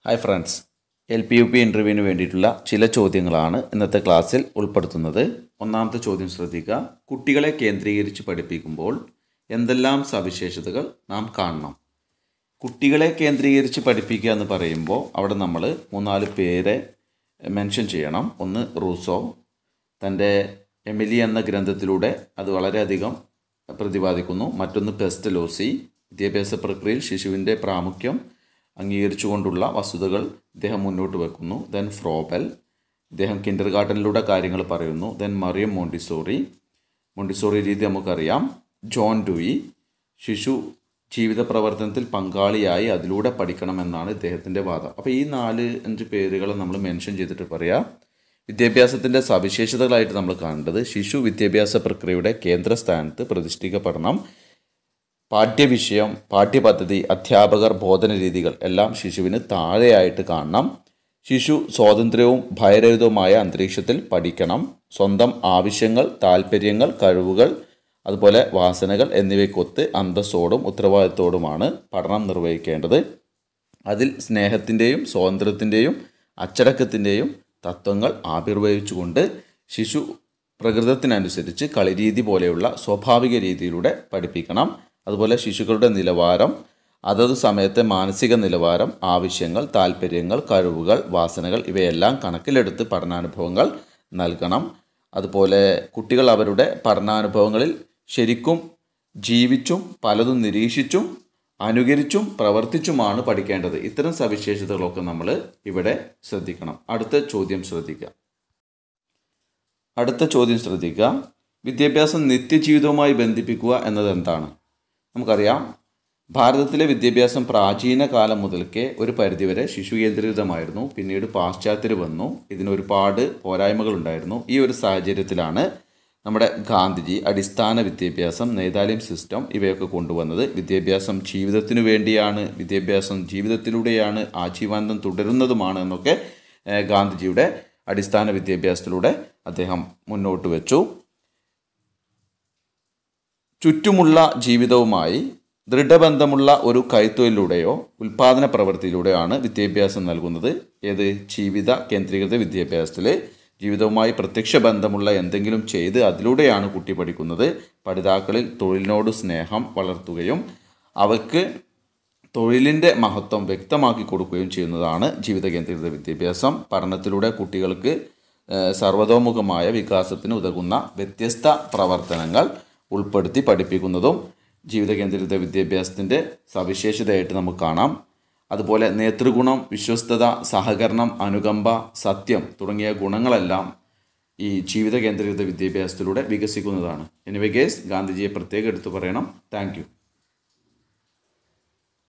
hi friends L P U P ഇൻ്റർവ്യൂവിന് വേണ്ടിയിട്ടുള്ള ചില ചോദ്യങ്ങളാണ് ഇന്നത്തെ ക്ലാസ്സിൽ ഉൾപ്പെടുത്തുന്നത് ഒന്നാമത്തെ ചോദ്യം ശ്രദ്ധിക്കുക കുട്ടികളെ കേന്ദ്രീകരിച്ച് പഠിപ്പിക്കുമ്പോൾ എന്തെല്ലാം സവിശേഷതകൾ നാം കാണണം കുട്ടികളെ കേന്ദ്രീകരിച്ച് പഠിപ്പിക്കുക എന്ന് പറയുമ്പോൾ അവിടെ നമ്മൾ മൂന്നാല് പേരെ മെൻഷൻ ചെയ്യണം ഒന്ന് റൂസോ തൻ്റെ എമിലി എന്ന ഗ്രന്ഥത്തിലൂടെ അത് വളരെയധികം പ്രതിപാദിക്കുന്നു മറ്റൊന്ന് പെസ്റ്റലോസി വിദ്യാഭ്യാസ പ്രക്രിയയിൽ ശിശുവിൻ്റെ പ്രാമുഖ്യം അംഗീകരിച്ചുകൊണ്ടുള്ള വസ്തുതകൾ ഇദ്ദേഹം മുന്നോട്ട് വെക്കുന്നു ദെൻ ഫ്രോബൽ ഇദ്ദേഹം കിൻഡർ ഗാർഡനിലൂടെ കാര്യങ്ങൾ പറയുന്നു ദെൻ മറിയം മോണ്ടിസോറി മോണ്ടിസോറി രീതി നമുക്കറിയാം ജോൺ ഡുയി ശിശു ജീവിത പ്രവർത്തനത്തിൽ പങ്കാളിയായി അതിലൂടെ പഠിക്കണമെന്നാണ് ഇദ്ദേഹത്തിൻ്റെ വാദം അപ്പോൾ ഈ നാല് അഞ്ച് പേരുകൾ നമ്മൾ മെൻഷൻ ചെയ്തിട്ട് പറയാം വിദ്യാഭ്യാസത്തിൻ്റെ സവിശേഷതകളായിട്ട് നമ്മൾ കാണേണ്ടത് ശിശു വിദ്യാഭ്യാസ പ്രക്രിയയുടെ കേന്ദ്ര സ്ഥാനത്ത് പ്രതിഷ്ഠിക്കപ്പെടണം പാഠ്യവിഷയം പാഠ്യപദ്ധതി അധ്യാപകർ ബോധന രീതികൾ എല്ലാം ശിശുവിന് താഴെയായിട്ട് കാണണം ശിശു സ്വാതന്ത്ര്യവും ഭയരഹിതവുമായ അന്തരീക്ഷത്തിൽ പഠിക്കണം സ്വന്തം ആവശ്യങ്ങൾ താല്പര്യങ്ങൾ കഴിവുകൾ അതുപോലെ വാസനകൾ എന്നിവയ്ക്കൊത്ത് അന്തസ്സോടും ഉത്തരവാദിത്തോടുമാണ് പഠനം നിർവഹിക്കേണ്ടത് അതിൽ സ്നേഹത്തിൻ്റെയും സ്വാതന്ത്ര്യത്തിൻ്റെയും അച്ചടക്കത്തിൻ്റെയും തത്വങ്ങൾ ആവിർഭവിച്ചുകൊണ്ട് ശിശു പ്രകൃതത്തിനനുസരിച്ച് കളിരീതി പോലെയുള്ള സ്വാഭാവിക രീതിയിലൂടെ പഠിപ്പിക്കണം അതുപോലെ ശിശുക്കളുടെ നിലവാരം അതത് സമയത്തെ മാനസിക നിലവാരം ആവശ്യങ്ങൾ താല്പര്യങ്ങൾ കഴിവുകൾ വാസനകൾ ഇവയെല്ലാം കണക്കിലെടുത്ത് പഠനാനുഭവങ്ങൾ നൽകണം അതുപോലെ കുട്ടികൾ അവരുടെ പഠനാനുഭവങ്ങളിൽ ശരിക്കും ജീവിച്ചും പലതും നിരീക്ഷിച്ചും അനുകരിച്ചും പ്രവർത്തിച്ചുമാണ് പഠിക്കേണ്ടത് ഇത്തരം സവിശേഷതകളൊക്കെ നമ്മൾ ഇവിടെ ശ്രദ്ധിക്കണം അടുത്ത ചോദ്യം ശ്രദ്ധിക്കുക അടുത്ത ചോദ്യം ശ്രദ്ധിക്കുക വിദ്യാഭ്യാസം നിത്യജീവിതവുമായി ബന്ധിപ്പിക്കുക എന്നത് എന്താണ് നമുക്കറിയാം ഭാരതത്തിലെ വിദ്യാഭ്യാസം പ്രാചീന കാലം മുതൽക്കേ ഒരു പരിധിവരെ ശിശു കേന്ദ്രീകൃതമായിരുന്നു പിന്നീട് പാശ്ചാത്യർ വന്നു ഇതിന് ഒരുപാട് പോരായ്മകളുണ്ടായിരുന്നു ഈ ഒരു സാഹചര്യത്തിലാണ് നമ്മുടെ ഗാന്ധിജി അടിസ്ഥാന വിദ്യാഭ്യാസം നേതാലിം സിസ്റ്റം ഇവയൊക്കെ കൊണ്ടുവന്നത് വിദ്യാഭ്യാസം ജീവിതത്തിനു വേണ്ടിയാണ് വിദ്യാഭ്യാസം ജീവിതത്തിലൂടെയാണ് ആജീവാന്തം തുടരുന്നതുമാണ് എന്നൊക്കെ ഏഹ്, ഗാന്ധിജിയുടെ അടിസ്ഥാന വിദ്യാഭ്യാസത്തിലൂടെ അദ്ദേഹം മുന്നോട്ട് വെച്ചു ചുറ്റുമുള്ള ജീവിതവുമായി ദൃഢബന്ധമുള്ള ഒരു കൈത്തൊഴിലൂടെയോ ഉൽപാദന പ്രവൃത്തിയിലൂടെയാണ് വിദ്യാഭ്യാസം നൽകുന്നത് ഏത് ജീവിത കേന്ദ്രീകൃത വിദ്യാഭ്യാസത്തിൽ ജീവിതവുമായി പ്രത്യക്ഷ ബന്ധമുള്ള എന്തെങ്കിലും ചെയ്ത് അതിലൂടെയാണ് കുട്ടി പഠിക്കുന്നത് പഠിതാക്കളിൽ തൊഴിലിനോട് സ്നേഹം വളർത്തുകയും അവർക്ക് തൊഴിലിൻ്റെ മഹത്വം വ്യക്തമാക്കി കൊടുക്കുകയും ചെയ്യുന്നതാണ് ജീവിത കേന്ദ്രീകൃത വിദ്യാഭ്യാസം പഠനത്തിലൂടെ കുട്ടികൾക്ക് ഏഹ്, സർവതോമുഖമായ വികാസത്തിന് ഉതകുന്ന വ്യത്യസ്ത പ്രവർത്തനങ്ങൾ ഉൾപ്പെടുത്തി പഠിപ്പിക്കുന്നതും ജീവിത കേന്ദ്രീകൃത വിദ്യാഭ്യാസത്തിൻ്റെ സവിശേഷതയായിട്ട് നമുക്ക് കാണാം അതുപോലെ നേതൃഗുണം വിശ്വസ്തത സഹകരണം അനുകമ്പ സത്യം തുടങ്ങിയ ഗുണങ്ങളെല്ലാം ഈ ജീവിത കേന്ദ്രീകൃത വിദ്യാഭ്യാസത്തിലൂടെ വികസിക്കുന്നതാണ് എനിവേ കേസ് ഗാന്ധിജിയെ പ്രത്യേകം എടുത്തു പറയണം താങ്ക്